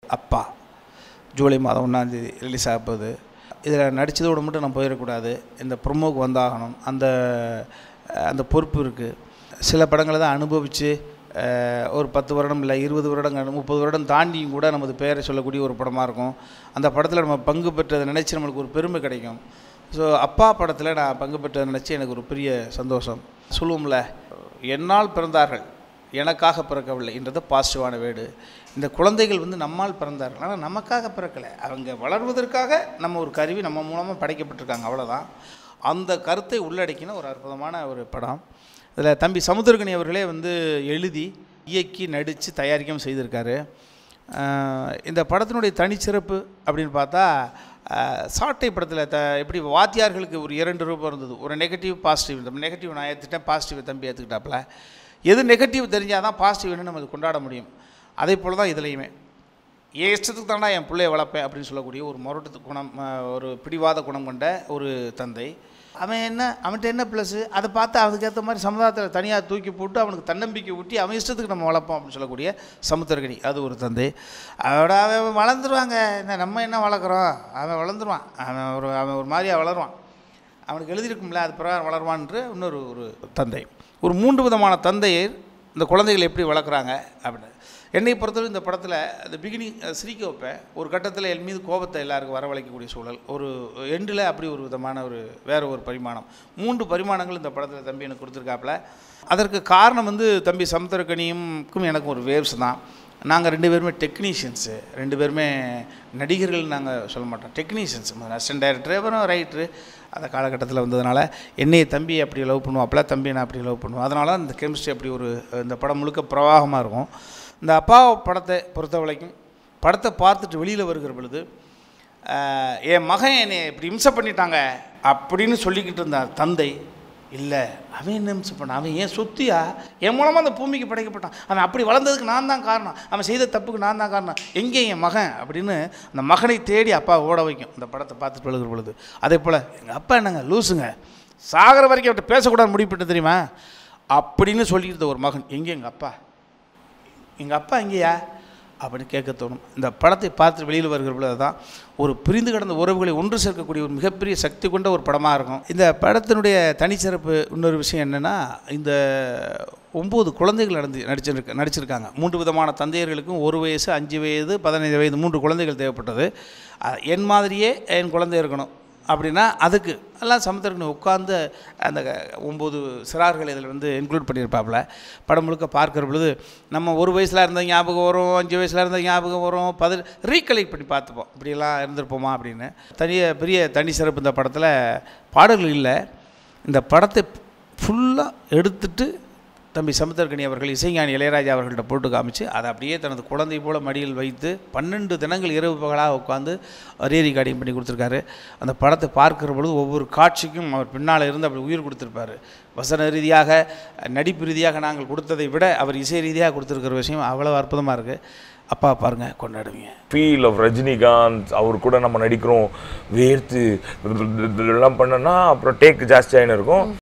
அப்பா ஜூலை மாதம் ஒன்றாந்தேதி ரிலீஸ் ஆக போகுது இதில் நடித்ததோடு மட்டும் நான் போயிடக்கூடாது இந்த ப்ரொமோக்கு வந்தாகணும் அந்த அந்த பொறுப்பு இருக்குது சில படங்களை தான் அனுபவித்து ஒரு பத்து வருடம் இல்லை இருபது வருடங்கள் முப்பது வருடம் தாண்டியும் கூட நமது பெயரை சொல்லக்கூடிய ஒரு படமாக இருக்கும் அந்த படத்தில் நம்ம பங்கு பெற்றதை நினச்சி நம்மளுக்கு ஒரு பெருமை கிடைக்கும் ஸோ அப்பா படத்தில் நான் பங்கு பெற்றதை நினச்சி எனக்கு ஒரு பெரிய சந்தோஷம் சொல்லுவோம்ல என்னால் பிறந்தார்கள் எனக்காக பிறக்கவில்லை என்றது பாசிட்டிவான வேடு இந்த குழந்தைகள் வந்து நம்மால் பிறந்தார்கள் ஆனால் நமக்காக பிறக்கலை அவங்க வளர்வதற்காக நம்ம ஒரு கருவி நம்ம மூலமாக படைக்கப்பட்டிருக்காங்க அவ்வளோதான் அந்த கருத்தை உள்ளடக்கின ஒரு அற்புதமான ஒரு படம் இதில் தம்பி சமுத்திரகனி அவர்களே வந்து எழுதி இயக்கி நடித்து தயாரிக்கவும் செய்திருக்காரு ஆஹ் இந்த படத்தினுடைய தனிச்சிறப்பு அப்படின்னு பார்த்தா ஆஹ் சாட்டை படத்தில் த எப்படி வாத்தியார்களுக்கு ஒரு இரண்டு ரூபம் இருந்தது ஒரு நெகட்டிவ் பாசிட்டிவ் இந்த நெகட்டிவ் நான் ஏற்றுட்டேன் பாசிட்டிவ் தம்பி ஏற்றுக்கிட்டாப்புல எது நெகட்டிவ் தெரிஞ்சால் தான் பாசிட்டிவ்னு நம்ம அது கொண்டாட முடியும் அதே போல் தான் இதுலேயுமே என் இஷ்டத்துக்கு தாண்டா என் பிள்ளைய வளர்ப்பேன் அப்படின்னு சொல்லக்கூடிய ஒரு முரட்டு குணம் ஆஹ் ஒரு பிடிவாத குணம் கொண்ட ஒரு தந்தை அவன் என்ன அவன்கிட்ட என்ன ப்ளஸ்ஸு அதை பார்த்து அதுக்கேற்ற மாதிரி சமுதாயத்தில் தனியாக தூக்கி போட்டு அவனுக்கு தன்னம்பிக்கை ஊட்டி அவன் இஷ்டத்துக்கு நம்ம வளர்ப்போம் அப்படின்னு சொல்லக்கூடிய சமுத்திரகனி அது ஒரு தந்தை அவட அவன் வளர்ந்துருவாங்க என்ன நம்ம என்ன வளர்க்குறோம் அவன் வளர்ந்துருவான் அவன் ஒரு அவன் ஒரு மாதிரியாக வளருவான் அவனுக்கு எழுதியிருக்கும்ல அது பிரகாரம் வளருவான்னு இன்னொரு ஒரு தந்தை ஒரு மூன்று விதமான தந்தையை இந்த குழந்தைகளை எப்படி வளர்க்குறாங்க அப்படின்னு என்னை பொறுத்தவரை இந்த படத்தில் அந்த பிகினிங் சிரிக்க வைப்பேன் ஒரு கட்டத்தில் என் மீது கோபத்தை எல்லாருக்கும் வரவழைக்கக்கூடிய சூழல் ஒரு எண்டில் அப்படி ஒரு விதமான ஒரு வேற ஒரு பரிமாணம் மூன்று பரிமாணங்கள் இந்த படத்தில் தம்பி எனக்கு கொடுத்துருக்காப்புல அதற்கு காரணம் வந்து தம்பி சமுத்திரக்கனியும்க்கும் எனக்கும் ஒரு வேவ்ஸ் தான் நாங்கள் ரெண்டு பேருமே டெக்னீஷியன்ஸு ரெண்டு பேருமே நடிகர்கள் நாங்கள் சொல்ல மாட்டோம் டெக்னீஷியன்ஸ் அசிஸ்டன்ட் டைரக்டர் அப்புறம் ரைட்ரு அந்த காலகட்டத்தில் வந்ததுனால என்னையை தம்பி அப்படி லவ் பண்ணுவாப்புல தம்பி நான் அப்படி லவ் பண்ணுவேன் அதனால இந்த கெமிஸ்ட்ரி அப்படி ஒரு இந்த படம் முழுக்க பிரவாகமாக இருக்கும் இந்த அப்பா படத்தை பொறுத்த வரைக்கும் படத்தை பார்த்துட்டு வெளியில் வருகிற பொழுது ஆஹ், என் மகன் என்னை இப்படி இம்சை பண்ணிட்டாங்க அப்படின்னு சொல்லிக்கிட்டு இருந்த தந்தை இல்லை அவன் என்ன இம்சை பண்ணான் அவன் ஏன் சொத்தியா என் மூலமாக அந்த பூமிக்கு படைக்கப்பட்டான் அவன் அப்படி வளர்ந்ததுக்கு நான் தான் காரணம் அவன் செய்த தப்புக்கு நான் தான் காரணம் எங்கே என் மகன் அப்படின்னு அந்த மகனை தேடி அப்பா ஓட வைக்கும் இந்த படத்தை பார்த்துட்டு எழுகிற பொழுது அதே போல் எங்கள் அப்பா என்னங்க லூசுங்க சாகிற வரைக்கும் அவர்கிட்ட பேசக்கூடாது முடிவுப்பட்டு தெரியுமா அப்படின்னு சொல்லிட்டு இருந்த ஒரு மகன் எங்கே எங்கள் அப்பா எங்கள் அப்பா எங்கேயா அப்படின்னு கேட்க தோணும் இந்த படத்தை பார்த்து வெளியில் வருகிற பொழுது தான் ஒரு பிரிந்து கிடந்த உறவுகளை ஒன்று சேர்க்கக்கூடிய ஒரு மிகப்பெரிய சக்தி கொண்ட ஒரு படமாக இருக்கும் இந்த படத்தினுடைய தனிச்சிறப்பு இன்னொரு விஷயம் என்னென்னா இந்த ஒம்பது குழந்தைகள் நடந்து நடிச்சிருக்க நடிச்சிருக்காங்க மூன்று விதமான தந்தையர்களுக்கும் ஒரு வயசு அஞ்சு வயது பதினைந்து வயது மூன்று குழந்தைகள் தேவைப்பட்டது அஹ் என் மாதிரியே என் குழந்தை இருக்கணும் அப்படின்னா அதுக்கு எல்லாம் சமுத்திரக்கணி உட்காந்து அந்த ஒம்பது சிறார்களை இதில் வந்து இன்க்ளூட் பண்ணியிருப்பாப்புல படம் முழுக்க பார்க்குற பொழுது நம்ம ஒரு வயசில் இருந்த ஞாபகம் வரும் அஞ்சு வயசில் இருந்த ஞாபகம் வரும் பதி ரீகலெக்ட் பண்ணி பார்த்துப்போம் இப்படியெல்லாம் இருந்திருப்போமா அப்படின்னு தனிய பெரிய தனி சிறப்பு இந்த படத்தில் பாடல்கள் இல்லை இந்த படத்தை ஃபுல்லாக எடுத்துட்டு தம்பி சமுத்திரக்கனி அவர்கள் இசைஞானி இளையராஜா அவர்கள்ட்ட போட்டு காமிச்சு அதை அப்படியே தனது குழந்தை போல மடியில் வைத்து பன்னெண்டு தினங்கள் இரவு பகலாக உட்காந்து ரீ ரெக்கார்டிங் பண்ணி கொடுத்துருக்காரு அந்த படத்தை பார்க்கிற பொழுது ஒவ்வொரு காட்சிக்கும் அவர் பின்னால் இருந்து அப்படி உயிர் கொடுத்துருப்பாரு வசன ரீதியாக நடிப்பு ரீதியாக நாங்கள் கொடுத்ததை விட அவர் இசை ரீதியாக கொடுத்துருக்கிற விஷயம் அவ்வளோ அற்புதமாக இருக்குது அப்பா பாருங்கள் கொண்டாடுவீங்க ஃபீல் ஆஃப் ரஜினிகாந்த் அவர் கூட நம்ம நடிக்கிறோம் வேர்த்து இதெல்லாம் பண்ணோன்னா அப்புறம் டேக் ஜாஸ்தியாகின்னு இருக்கும்